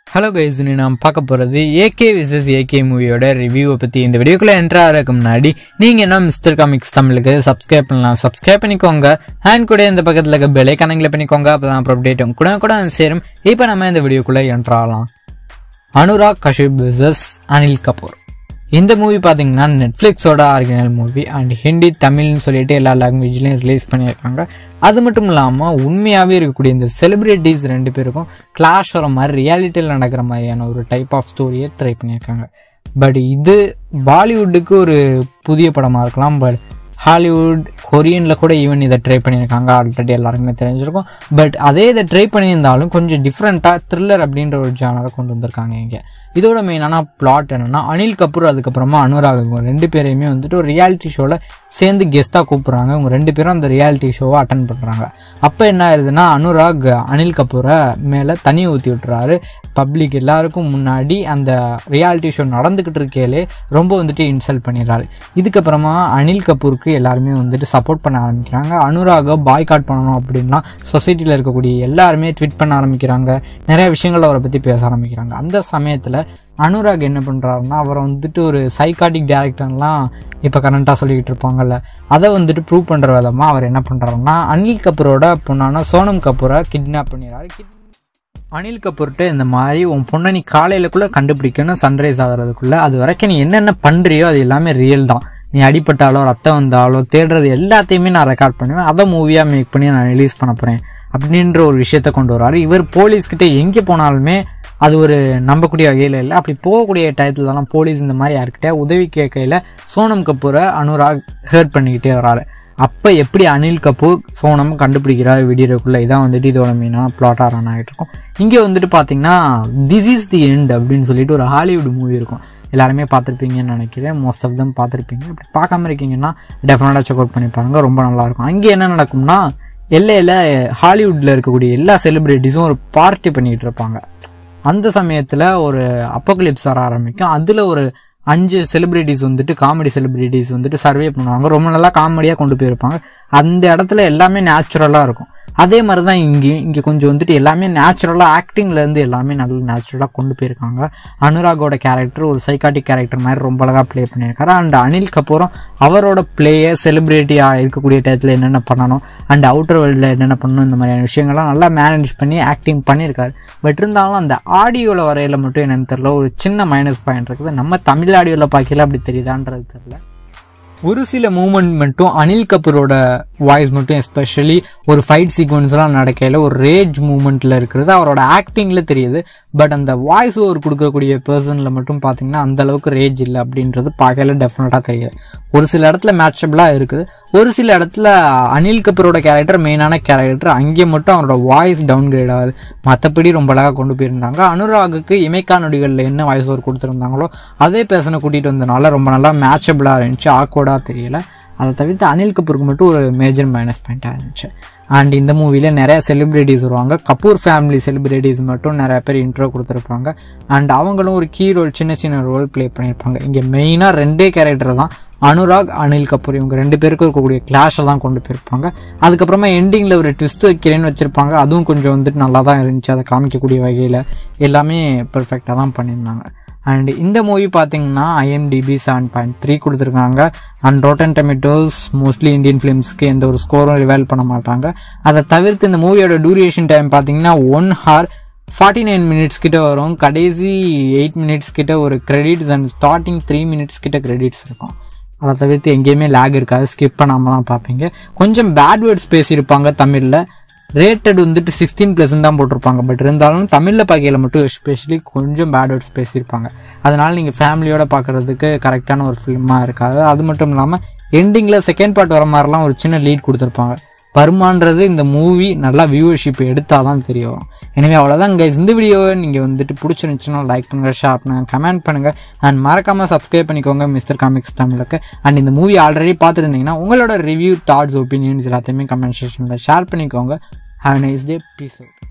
hello guys நீ நாம் பார்க்க போகிறது ஏகே விசஸ் ஏகே மூவியோட ரிவ்யூவை பற்றி இந்த வீடியோக்குள்ளே என்ட்ரு ஆகிறதுக்கு முன்னாடி நீங்கள் என்ன மிஸ்டர் காமிக்ஸ் தமிழுக்கு சப்ஸ்கிரைப் பண்ணலாம் சப்ஸ்கிரைப் பண்ணிக்கோங்க அண்ட் கூட இந்த பக்கத்தில் இருக்க பெலை கணக்கில் பண்ணிக்கோங்க அப்போ தான் அப்புறம் அப்டேட்டும் கூட கூட வந்து சேரும் இப்போ நம்ம இந்த வீடியோக்குள்ளே என்ட்ரு ஆகலாம் அனுராக் கஷ்யப் விசஸ் அனில் கபூர் இந்த மூவி பார்த்தீங்கன்னா நெட்ஃப்ளிக்ஸோட ஆரிஜினல் மூவி அண்ட் ஹிந்தி தமிழ்னு சொல்லிட்டு எல்லா லாங்குவேஜ்லையும் ரிலீஸ் பண்ணியிருக்காங்க அது மட்டும் இல்லாமல் உண்மையாகவே இருக்கக்கூடிய இந்த செலிபிரிட்டிஸ் ரெண்டு பேருக்கும் கிளாஷ் வர மாதிரி ரியாலிட்டியில் நடக்கிற மாதிரியான ஒரு டைப் ஆஃப் ஸ்டோரியை ட்ரை பண்ணியிருக்காங்க பட் இது பாலிவுட்டுக்கு ஒரு புதிய படமாக இருக்கலாம் பட் ஹாலிவுட் கொரியனில் கூட ஈவன் இதை ட்ரை பண்ணியிருக்காங்க ஆல்ரெடி எல்லாருக்குமே தெரிஞ்சிருக்கும் பட் அதே இதை ட்ரை பண்ணியிருந்தாலும் கொஞ்சம் டிஃப்ரெண்ட்டாக த்ரில்லர் அப்படின்ற ஒரு ஜானரை கொண்டு வந்திருக்காங்க இங்கே இதோட மெயினான பிளாட் என்னன்னா அனில் கபூர் அதுக்கப்புறமா அனுராக் இவங்க ரெண்டு பேரையுமே வந்துட்டு ஒரு ரியாலிட்டி ஷோவில் சேர்ந்து கெஸ்ட்டாக கூப்பிட்றாங்க இவங்க ரெண்டு பேரும் அந்த ரியாலிட்டி ஷோவை அட்டன் பண்ணுறாங்க அப்போ என்ன ஆயிருதுன்னா அனுராக் அனில் கபூரை மேலே தண்ணி ஊற்றி விட்டுறாரு பப்ளிக் எல்லாருக்கும் முன்னாடி அந்த ரியாலிட்டி ஷோ நடந்துக்கிட்டு இருக்கையிலே ரொம்ப வந்துட்டு இன்சல்ட் பண்ணிடுறாரு இதுக்கப்புறமா அனில் கபூருக்கு எல்லாருமே வந்துட்டு சப்போர்ட் பண்ண ஆரம்பிக்கிறாங்க அனுராக பாய்காட் பண்ணணும் அப்படின்னா சொசைட்டியில் இருக்கக்கூடிய எல்லாருமே ட்வீட் பண்ண ஆரம்பிக்கிறாங்க நிறைய விஷயங்கள் அவரை பற்றி பேச ஆரம்பிக்கிறாங்க அந்த சமயத்தில் அனுராக் என்ன பண்ணுறாருன்னா அவரை வந்துட்டு ஒரு சைக்காட்டிக் டேரக்டர்லாம் இப்போ கரண்ட்டாக சொல்லிக்கிட்டு இருப்பாங்கல்ல அதை வந்துட்டு ப்ரூவ் பண்ணுற விதமாக அவர் என்ன பண்ணுறாருன்னா அனில் கபூரோட பொண்ணான சோனம் கபூரை கிட்னாப் பண்ணிடுறாரு கிட் அனில் கபூர்கிட்ட இந்த மாதிரி உன் பொண்ணை நீ காலையிலக்குள்ளே கண்டுபிடிக்கணும் சன்ரைஸ் ஆகிறதுக்குள்ளே அது வரைக்கும் நீ என்னென்ன பண்ணுறியோ அது எல்லாமே ரியல் தான் நீ அடிப்பட்டாலோ ரத்தம் வந்தாலோ தேடுறது எல்லாத்தையுமே நான் ரெக்கார்ட் பண்ணுவேன் அதை மூவியாக மேக் பண்ணி நான் ரிலீஸ் பண்ண போகிறேன் அப்படின்ற ஒரு விஷயத்த கொண்டு வர்றாரு இவர் போலீஸ்கிட்ட எங்கே போனாலுமே அது ஒரு நம்பக்கூடிய வகையில் இல்லை அப்படி போகக்கூடிய டயத்துலலாம் போலீஸ் இந்த மாதிரி யார்கிட்ட உதவி கேட்கையில் சோனம் கபூரை அனுராக் ஹேர்ட் பண்ணிக்கிட்டே வராரு அப்போ எப்படி அனில் கபூர் சோனம் கண்டுபிடிக்கிறார் விடியறதுக்குள்ளே இதான் வந்துட்டு இதோட மெயினான பிளாட்டாக ரன் ஆகிட்டு இருக்கும் இங்கே வந்துட்டு பார்த்தீங்கன்னா திஸ் இஸ் தி எண்ட் அப்படின்னு சொல்லிட்டு ஒரு ஹாலிவுட் மூவி இருக்கும் எல்லாருமே பார்த்துருப்பீங்கன்னு நினைக்கிறேன் மோஸ்ட் ஆஃப் தம் பார்த்துருப்பீங்க இப்படி பார்க்காம இருக்கீங்கன்னா டெஃபினட்டாக செக் அவுட் பண்ணி பாருங்க ரொம்ப நல்லாயிருக்கும் அங்கே என்ன நடக்கும்னா எல்லையில் ஹாலிவுட்டில் இருக்கக்கூடிய எல்லா செலிப்ரிட்டிஸும் ஒரு பார்ட்டி பண்ணிகிட்டு இருப்பாங்க அந்த சமயத்தில் ஒரு அப்போகலிப்ஸ் வர ஆரம்பிக்கும் அதில் ஒரு அஞ்சு செலிபிரிட்டிஸ் வந்துட்டு காமெடி செலிபிரிட்டிஸ் வந்துட்டு சர்வே பண்ணுவாங்க ரொம்ப நல்லா காமெடியாக கொண்டு போயிருப்பாங்க அந்த இடத்துல எல்லாமே நேச்சுரலாக இருக்கும் அதே மாதிரி தான் இங்கேயும் இங்கே கொஞ்சம் வந்துட்டு எல்லாமே நேச்சுரலாக ஆக்டிங்லேருந்து எல்லாமே நல்ல நேச்சுரலாக கொண்டு போயிருக்காங்க அனுராகோட கேரக்டர் ஒரு சைக்காட்டிக் கேரக்டர் மாதிரி ரொம்ப அழகாக ப்ளே பண்ணியிருக்காரு அண்ட் அனில் கபூரும் அவரோட பிளேயை செலிப்ரிட்டியாக இருக்கக்கூடிய டயத்தில் என்னென்ன பண்ணணும் அண்ட் அவுட்டர் வேர்ல்டில் என்னென்ன பண்ணணும் இந்த மாதிரியான விஷயங்கள்லாம் நல்லா மேனேஜ் பண்ணி ஆக்டிங் பண்ணியிருக்காரு பட் இருந்தாலும் அந்த ஆடியோவில் வரையில் மட்டும் என்னன்னு தெரில ஒரு சின்ன மைனஸ் பாயிண்ட் இருக்குது நம்ம தமிழ் ஆடியோவில் பார்க்கல அப்படி தெரியுதான்றது தெரில ஒரு சில மூமெண்ட் மட்டும் அனில் கபூரோட வாய்ஸ் மட்டும் எஸ்பெஷலி ஒரு ஃபைட் சீக்வன்ஸ்லாம் நடக்கையில் ஒரு ரேஜ் மூமெண்ட்டில் இருக்கிறது அவரோட ஆக்டிங்கில் தெரியுது பட் அந்த வாய்ஸ் ஓவர் கொடுக்கக்கூடிய பர்சனில் மட்டும் பார்த்தீங்கன்னா அந்த அளவுக்கு ரேஜ் இல்லை அப்படின்றது பார்க்கல டெஃபினட்டாக தெரியுது ஒரு சில இடத்துல மேட்சபிளாக இருக்குது ஒரு சில இடத்துல அனில் கபூரோட கேரக்டர் மெயினான கேரக்டர் அங்கே மட்டும் அவரோட வாய்ஸ் டவுன் கிரேட் ஆகுது மற்றபடி ரொம்ப அழகாக கொண்டு போயிருந்தாங்க அனுராகுக்கு இமைக்கா நொடிகளில் என்ன வாய்ஸ் ஓவர் கொடுத்துருந்தாங்களோ அதே பேசனை கூட்டிகிட்டு வந்தனால ரொம்ப நல்லா மேட்சபிளாக இருந்துச்சு ஆக்வர்டாக தெரியல அதை தவிர்த்து அனில் கபூருக்கு மட்டும் ஒரு மேஜர் மைனஸ் பாயிண்ட்டாக இருந்துச்சு அண்ட் இந்த மூவியில் நிறைய செலிப்ரிட்டிஸ் வருவாங்க கபூர் ஃபேமிலி செலிப்ரிட்டிஸ் மட்டும் நிறைய பேர் இன்ட்ரோ கொடுத்துருப்பாங்க அண்ட் அவங்களும் ஒரு கீ ரோல் சின்ன சின்ன ரோல் ப்ளே பண்ணியிருப்பாங்க இங்கே மெயினாக ரெண்டே கேரக்டர் தான் அனுராக் அனில் கபூர் இவங்க ரெண்டு பேருக்கும் இருக்கக்கூடிய கிளாஷை தான் கொண்டு போயிருப்பாங்க அதுக்கப்புறமா எண்டிங்கில் ஒரு ட்விஸ்ட் வைக்கிறேன்னு வச்சுருப்பாங்க அதுவும் கொஞ்சம் வந்துட்டு நல்லா தான் இருந்துச்சு அதை காமிக்கக்கூடிய வகையில் எல்லாமே பெர்ஃபெக்டாக தான் பண்ணியிருந்தாங்க அண்ட் இந்த மூவி பார்த்தீங்கன்னா ஐஎம்டிபி செவன் பாயிண்ட் த்ரீ கொடுத்துருக்காங்க and Rotten Tomatoes mostly Indian ஃபிலிம்ஸ்க்கு எந்த ஒரு ஸ்கோரும் ரிவைல் பண்ண மாட்டாங்க அதை தவிர்த்து இந்த மூவியோட டூரேஷன் டைம் பார்த்தீங்கன்னா one hour forty nine minutes கிட்ட வரும் கடைசி எயிட் மினிட்ஸ் கிட்ட ஒரு credits and starting three minutes கிட்ட கிரெடிட்ஸ் இருக்கும் அதை தவிர்த்து எங்கேயுமே லேக் இருக்காது ஸ்கிப் பண்ணாமலாம் பார்ப்பீங்க கொஞ்சம் பேட் வேர்ட்ஸ் பேசியிருப்பாங்க தமிழில் ரேட்டட் வந்துட்டு சிக்ஸ்டீன் ப்ளஸ் தான் போட்டிருப்பாங்க பட் இருந்தாலும் தமிழில் பார்க்கையில் மட்டும் எஸ்பெஷலி கொஞ்சம் பேட் வேர்ட்ஸ் பேசியிருப்பாங்க அதனால் நீங்கள் ஃபேமிலியோட பார்க்குறதுக்கு கரெக்டான ஒரு ஃபிலிமாக இருக்காது அது மட்டும் இல்லாமல் எண்டிங்கில் செகண்ட் பார்ட் வர மாதிரிலாம் ஒரு சின்ன லீட் கொடுத்துருப்பாங்க பருமான்றது இந்த மூவி நல்லா வியூவர்ஷிப் எடுத்தால் தான் தெரிய வரும் எனவே அவ்வளோதான் கைஸ் இந்த வீடியோவை நீங்கள் வந்துட்டு பிடிச்சிருந்துச்சுன்னா லைக் பண்ணுங்கள் ஷேர் பண்ணுங்கள் கமெண்ட் பண்ணுங்கள் அண்ட் மறக்காமல் சப்ஸ்கிரைப் பண்ணிக்கோங்க மிஸ்டர் காமிக்ஸ் தமிழுக்கு அண்ட் இந்த மூவி ஆல்ரெடி பார்த்துருந்தீங்கன்னா உங்களோட ரிவ்யூ தாட்ஸ் ஒப்பீனியன்ஸ் எல்லாத்தையுமே கமெண்ட் செக்ஷனில் ஷேர் பண்ணிக்கோங்க have nice day peace out